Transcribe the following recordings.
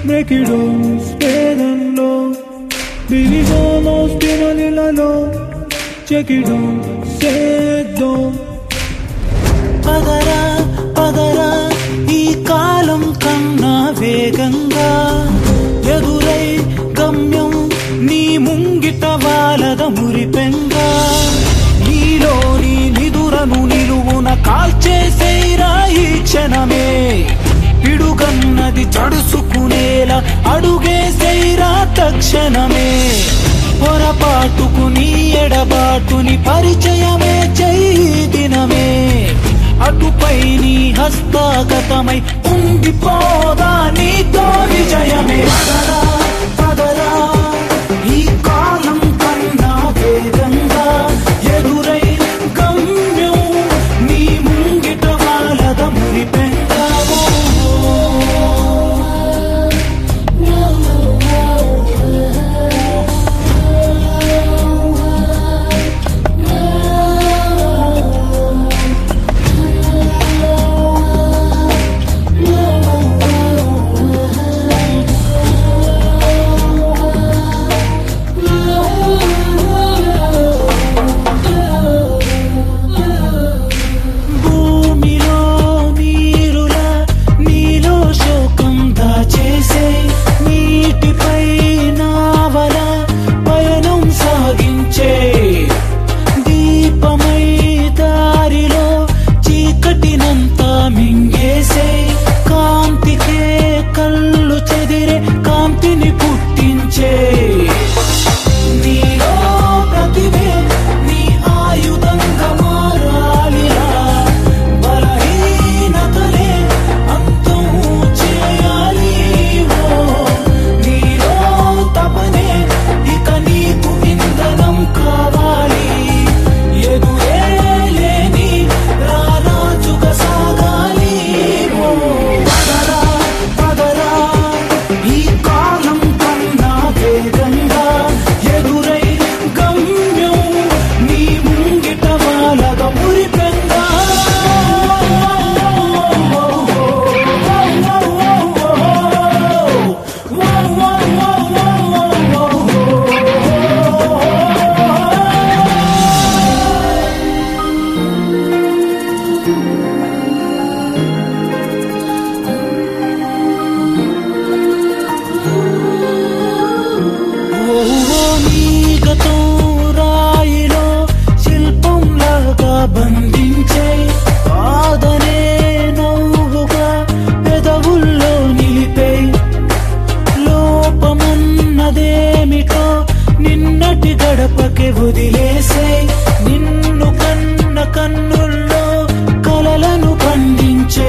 బ్రెకిడో స్వేదంలో డివిజోలో స్పినలిలలో చెకిడో సేద్దో పదరా పదరా ఈ కాలం కన్నా వేగంగా ఎదురై గమ్యం నీ ముంగిట వాలద మురిపెంగా నీలోని నిదురను నిలువున కాల్చేసేరా ఈ క్షణమే పిడుగన్నది చడుసుకునేలా అడుగేసేరా తక్షణమే పొరపాటుకు నీ ఎడబాటుని పరిచయమే చెయ్యి దినమే అటుపై నీ హస్తగతమై ఉండిపోదా నీతో విజయమే పదరా పదరా ఈ కాలం కన్నా వేగంగా ఎదురై గమ్యం నీ ముంగిట వాలద మురిపెంగావో భూమిలో నీరులా నీలో శోకం దాచేసే నీటిపై నావల పయనం సాగించే దీపమై దారిలో చీకటినంతా మింగేసే కాంతికే కళ్ళు చెదిరే కాంతిని పుట్టించే నీలో ప్రతిభే నీ ఆయుధంగా మారాలిరా బలహీనతలే అంతం చేయాలి ఓ నీలో తపనే ఇక నీకు ఇంధనం కావాలి ఎదురే లేని రారాజుగా సాగాలి ఓ పదరా పదరా ఈ కాలం కన్నా వేగంగా ఎదురై గమ్యం నీ ముంగిట వాలగ మురిపెంగా ఓహో నీగతో రాయిలో శిల్పంలాగా బంధించే కాదనే నవ్వుగా పెదవుల్లో నిలిపే లోపమన్నదేమిటో నిన్నటి గడపకి వదిలేసే నిన్ను కన్న కన్నుల్లో కలలను పండించే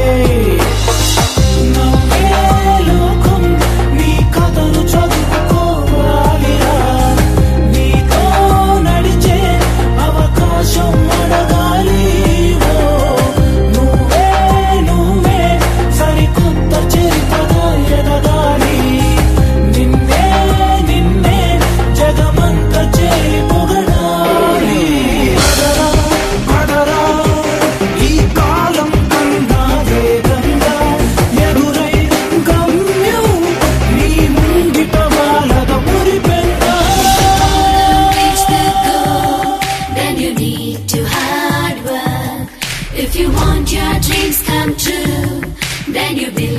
నవ్వే లోకం నీ కథను చదువుకోవాలిరా నీతో నడిచే అవకాశం అడగాలి ఓ నువ్వే నువ్వే సరికొత్త చరిత్రగా ఎదగాలి నిన్నే నిన్నే జగమంత చేరి పొగడాలి పదరా పదరా ఈ కాలం కన్నా వేగంగా ఎదురై గమ్యం నీ ముంగిట వాలగ మురిపెంగా reach the goal, then you need to hard work. If you want your dreams come true, then you believe.